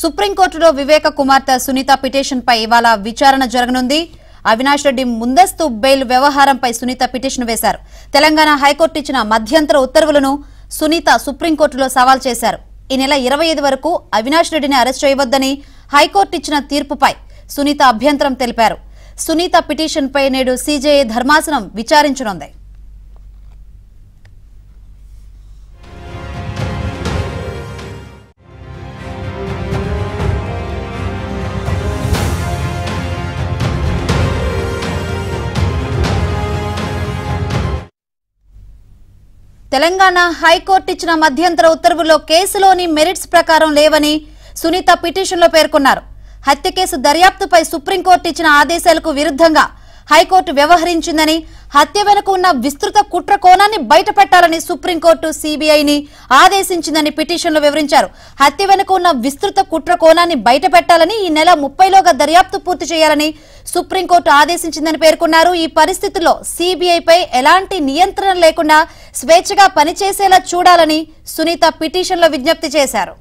సుప్రీంకోర్టులో వివేక కుమార్తె సునీత పిటిషన్ పై ఇవాళ విచారణ జరగనుంది అవినాష్ రెడ్డి ముందస్తు బెయిల్ వ్యవహారంపై సునీత పిటిషన్ వేశారు తెలంగాణ హైకోర్టు ఇచ్చిన మధ్యంతర ఉత్తర్వులను సునీత సుప్రీంకోర్టులో సవాల్ చేశారు ఈ నెల ఇరవై ఐదు వరకు అవినాష్ రెడ్డిని అరెస్ట్ చేయవద్దని హైకోర్టు ఇచ్చిన తీర్పుపై సునీత అభ్యంతరం తెలిపారు సునీత పిటిషన్పై నేడు సీజేఐ ధర్మాసనం విచారించనుంది తెలంగాణ హైకోర్టు ఇచ్చిన మధ్యంతర ఉత్తర్వుల్లో కేసులోని మెరిట్స్ ప్రకారం లేవని సునీత పిటిషన్లో పేర్కొన్నారు హత్య కేసు దర్యాప్తుపై సుప్రీంకోర్టు ఇచ్చిన ఆదేశాలకు విరుద్ధంగా హైకోర్టు వ్యవహరించిందని హత్య వెనుక ఉన్న విస్తృత కుట్ర కోణాన్ని బయటపెట్టాలని సుప్రీంకోర్టు సిబిఐని ఆదేశించిందని పిటిషన్లో వివరించారు హత్య వెనుక ఉన్న విస్తృత కుట్ర కోణాన్ని బయటపెట్టాలని ఈ నెల ముప్పైలోగా దర్యాప్తు పూర్తి చేయాలని సుప్రీంకోర్టు ఆదేశించిందని పేర్కొన్నారు ఈ పరిస్థితుల్లో సిబిఐపై ఎలాంటి నియంత్రణ లేకుండా స్వేచ్ఛగా పనిచేసేలా చూడాలని సునీత పిటిషన్లో విజ్ఞప్తి చేశారు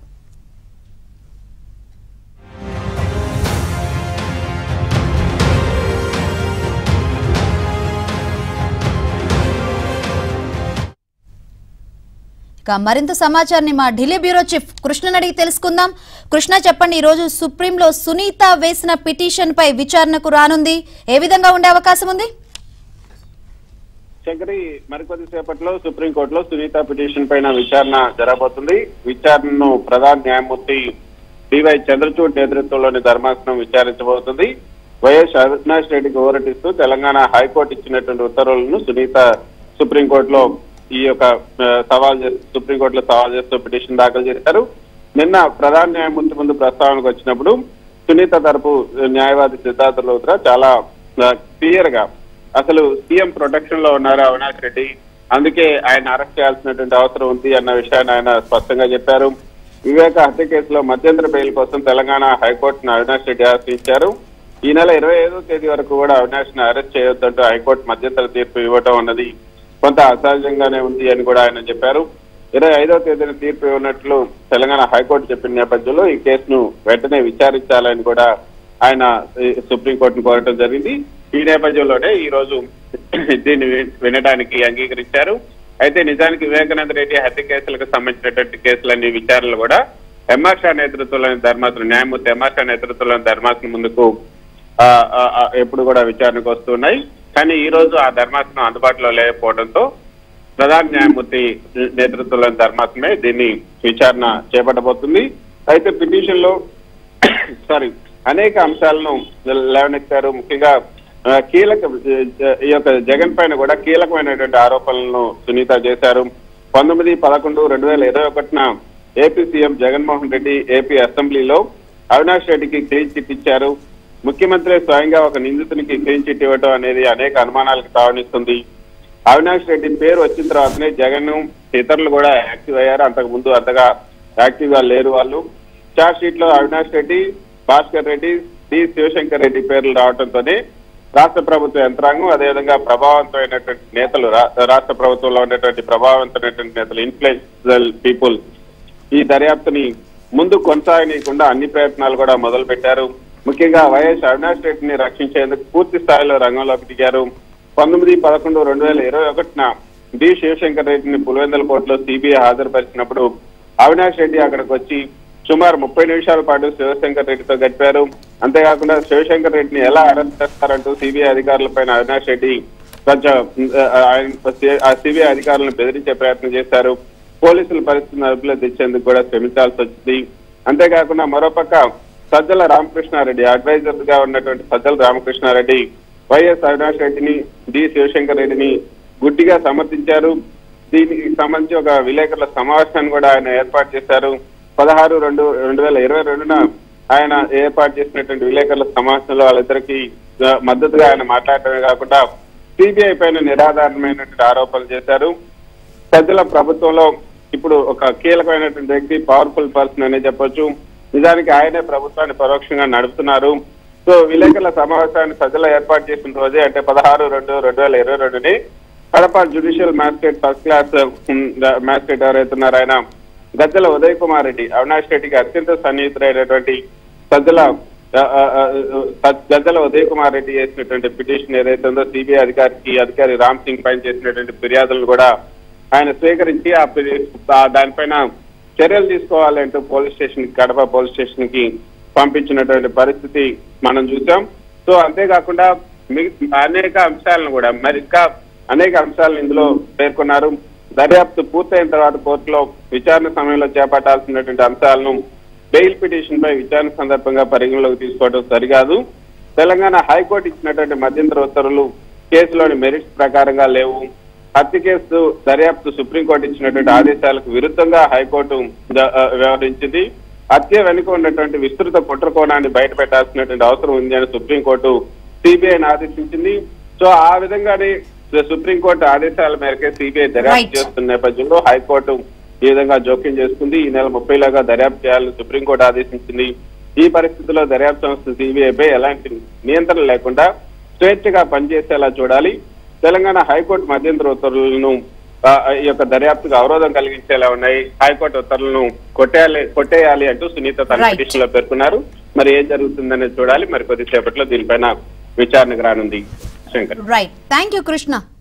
ఇక మరింత సమాచారాన్ని మా ఢిల్లీ బ్యూరో చీఫ్ కృష్ణని అడిగి తెలుసుకుందాం కృష్ణ చెప్పండి ఈ రోజు సుప్రీంలో సునీత వేసిన పిటిషన్ పై విచారణకు రానుంది ఏ విధంగా ఉండే అవకాశం ఉంది శంకరి మరికొద్ది సేపట్లో సుప్రీంకోర్టులో సునీత పిటిషన్ పైన విచారణ జరగబోతుంది విచారణను ప్రధాన న్యాయమూర్తి డివై చంద్రచూడ్ నేతృత్వంలోని ధర్మాసనం విచారించబోతుంది వైఎస్ అవినాష్ రెడ్డికి ఓరటిస్తూ తెలంగాణ హైకోర్టు ఇచ్చినటువంటి ఉత్తర్వులను సునీత సుప్రీంకోర్టులో ఈ యొక్క ఆ, సవాల్ చేస్తూ సుప్రీంకోర్టులో సవాల్ చేస్తూ పిటిషన్ దాఖలు చేశారు నిన్న ప్రధాన న్యాయమూర్తి ముందు ప్రస్తావనకు వచ్చినప్పుడు సునీత తరపు న్యాయవాది సిద్ధార్థ లోత్రా చాలా క్లియర్ గా అసలు సీఎం ప్రొటెక్షన్ లో ఉన్నారు అవినాష్ రెడ్డి అందుకే ఆయన అరెస్ట్ చేయాల్సినటువంటి అవసరం ఉంది అన్న విషయాన్ని ఆయన స్పష్టంగా చెప్పారు వివేక హత్య కేసులో మధ్యంతర బెయిల్ కోసం తెలంగాణ హైకోర్టును అవినాష్ రెడ్డి ఆశ్రయించారు ఈ నెల ఇరవై ఐదో తేదీ వరకు కూడా అవినాష్ ని అరెస్ట్ చేయొద్దంటూ హైకోర్టు మధ్యంతర తీర్పు ఇవ్వటం అన్నది కొంత అసహజంగానే ఉంది అని కూడా ఆయన చెప్పారు ఇరవై ఐదో తేదీన తీర్పు ఇవ్వనట్లు తెలంగాణ హైకోర్టు చెప్పిన నేపథ్యంలో ఈ కేసును వెంటనే విచారించాలని కూడా ఆయన ఈ సుప్రీంకోర్టును కోరటం జరిగింది ఈ నేపథ్యంలోనే ఈ రోజు దీన్ని వి- వినడానికి అంగీకరించారు అయితే నిజానికి వివేకానంద రెడ్డి హత్య కేసులకు సంబంధించినటువంటి కేసులన్నీ విచారణలు కూడా ఎంఆర్ షా నేతృత్వంలోని ధర్మాసనం న్యాయమూర్తి ఎంఆర్ షా నేతృత్వంలోని ధర్మాసనం ముందుకు ఆ, ఆ, ఆ, ఎప్పుడు కూడా విచారణకు వస్తున్నాయి కానీ ఈ రోజు ఆ ధర్మాసనం అందుబాటులో లేకపోవడంతో ప్రధాన న్యాయమూర్తి నేతృత్వంలోని ధర్మాసనమే దీన్ని విచారణ చేపట్టబోతుంది అయితే పిటిషన్ లో సారీ అనేక అంశాలను లేవనెత్తారు ముఖ్యంగా ఆ, కీలక ఈ యొక్క జగన్ పైన కూడా కీలకమైనటువంటి ఆరోపణలను సునీత చేశారు పంతొమ్మిది పదకొండు రెండు వేల ఇరవై ఒకటిన AP CM Jaganmohan Reddy AP అసెంబ్లీలో అవినాష్ రెడ్డికి క్లీన్ చిట్ ఇచ్చారు ముఖ్యమంత్రి స్వయంగా ఒక నిందితునికి క్లీన్ చిట్ ఇవ్వడం అనేది అనేక అనుమానాలకు తావనిస్తుంది అవినాష్ రెడ్డి పేరు వచ్చిన తర్వాతనే జగన్ ఇతరులు కూడా యాక్టివ్ అయ్యారు అంతకు ముందు అంతగా యాక్టివ్ గా లేరు వాళ్ళు చార్జ్ షీట్ లో అవినాష్ రెడ్డి భాస్కర్ రెడ్డి డి శివశంకర్ రెడ్డి పేర్లు రావడంతోనే రాష్ట్ర ప్రభుత్వ యంత్రాంగం అదేవిధంగా ప్రభావవంతమైనటువంటి నేతలు రా- రాష్ట్ర ప్రభుత్వంలో ఉన్నటువంటి ప్రభావవంతమైనటువంటి నేతలు ఇన్ఫ్లుయెన్షియల్ పీపుల్ ఈ దర్యాప్తుని ముందు కొనసాగనీయకుండా అన్ని ప్రయత్నాలు కూడా మొదలు పెట్టారు ముఖ్యంగా వైఎస్ అవినాష్ రెడ్డిని రక్షించేందుకు పూర్తి స్థాయిలో రంగంలోకి దిగారు పంతొమ్మిది పదకొండు రెండు వేల ఇరవై ఒకటిన డి శివశంకర్ రెడ్డిని పులివెందుల కోర్టులో సిబిఐ హాజరుపరిచినప్పుడు అవినాష్ రెడ్డి అక్కడికి వచ్చి సుమారు ముప్పై నిమిషాల పాటు శివశంకర్ రెడ్డితో గడిపారు అంతేకాకుండా శివశంకర్ రెడ్డిని ఎలా అరెస్ట్ చేస్తారంటూ సిబిఐ అధికారులపైన అవినాష్ రెడ్డి కొంచెం ఆ, ఆయన ఆ సిబిఐ అధికారులను బెదిరించే ప్రయత్నం చేశారు పోలీసుల పరిస్థితిని అదుపులో తెచ్చేందుకు కూడా శ్రమించాల్సి వచ్చింది అంతేకాకుండా మరోపక్క సజ్జల రామకృష్ణారెడ్డి అడ్వైజర్ గా ఉన్నటువంటి సజ్జల రామకృష్ణారెడ్డి వైఎస్ అవినాష్ రెడ్డిని డి శివశంకర్ రెడ్డిని గుడ్డిగా సమర్థించారు దీనికి సంబంధించి ఒక విలేకరుల సమావేశాన్ని కూడా ఆయన ఏర్పాటు చేశారు పదహారు రెండు రెండు వేల ఇరవై రెండున ఆయన ఏర్పాటు చేసినటువంటి విలేకరుల సమావేశంలో వాళ్ళిద్దరికి ఆ, మద్దతుగా ఆయన మాట్లాడటమే కాకుండా సిబిఐ పైన నిరాధారమైనటువంటి ఆరోపణలు చేశారు సజ్జల ప్రభుత్వంలో ఇప్పుడు ఒక కీలకమైనటువంటి వ్యక్తి పవర్ఫుల్ పర్సన్ అనే చెప్పొచ్చు నిజానికి ఆయనే ప్రభుత్వాన్ని పరోక్షంగా నడుపుతున్నారు సో విలేకరుల సమావేశాన్ని సజ్జల ఏర్పాటు చేసిన రోజే అంటే పదహారు రెండు రెండు వేల ఇరవై రెండుని Kadapa judicial magistrate first class magistrate ఎవరైతే ఉన్నారో ఆయన గద్దెల ఉదయ్ కుమార్ రెడ్డి అవినాష్ రెడ్డికి అత్యంత సన్నిహితుడైనటువంటి సజ్జల ఆ, ఆ, ఆ, ఆ, గద్దెల ఉదయ్ కుమార్ రెడ్డి చేసినటువంటి పిటిషన్ ఏదైతే ఉందో సిబిఐ అధికారికి అధికారి రామ్ సింగ్ పైన చేసినటువంటి ఫిర్యాదులను కూడా ఆయన స్వీకరించి ఆ ఫిర్యా- ఆ దానిపైన చర్యలు తీసుకోవాలంటూ police station Kadapa police station కి పంపించినటువంటి పరిస్థితి మనం చూసాం సో అంతేకాకుండా మిగ- అనేక అంశాలను కూడా మరి ఇంకా అనేక అంశాలను ఇందులో పేర్కొన్నారు దర్యాప్తు పూర్తయిన తర్వాత కోర్టులో విచారణ సమయంలో చేపట్టాల్సినటువంటి అంశాలను బెయిల్ పిటిషన్ పై విచారణ సందర్భంగా పరిగణలోకి తీసుకోవడం సరికాదు తెలంగాణ హైకోర్టు ఇచ్చినటువంటి మధ్యంతర ఉత్తర్వులు కేసులోని మెరిట్స్ ప్రకారంగా లేవు హత్య కేసు దర్యాప్తు సుప్రీంకోర్టు ఇచ్చినటువంటి ఆదేశాలకు విరుద్ధంగా హైకోర్టు ద- ఆ, వ్యవహరించింది హత్య వెనుక ఉన్నటువంటి విస్తృత కుట్రకోణాన్ని బయట పెట్టాల్సినటువంటి అవసరం ఉంది అని సుప్రీంకోర్టు సిబిఐని ఆదేశించింది సో ఆ విధంగానే సుప్రీంకోర్టు ఆదేశాల మేరకే సిబిఐ దర్యాప్తు Right. చేస్తున్న నేపథ్యంలో హైకోర్టు ఈ విధంగా జోక్యం చేసుకుంది ఈ నెల ముప్పైలాగా దర్యాప్తు చేయాలని సుప్రీంకోర్టు ఆదేశించింది ఈ పరిస్థితుల్లో దర్యాప్తు సంస్థ సిబిఐపై ఎలాంటి నియంత్రణ లేకుండా స్వేచ్ఛగా పనిచేసేలా చూడాలి తెలంగాణ హైకోర్టు మధ్యంతర ఉత్తర్వులను ఆ, ఈ యొక్క దర్యాప్తుకు అవరోధం కలిగించేలా ఉన్నాయి హైకోర్టు ఉత్తర్వులను కొట్టేయాలి కొట్టేయాలి అంటూ సునీత తన Right. పిటిషన్ లో పేర్కొన్నారు మరి ఏం జరుగుతుందనేది చూడాలి మరి కొద్దిసేపట్లో దీనిపైన విచారణకు రానుంది Shankar right thank you Krishna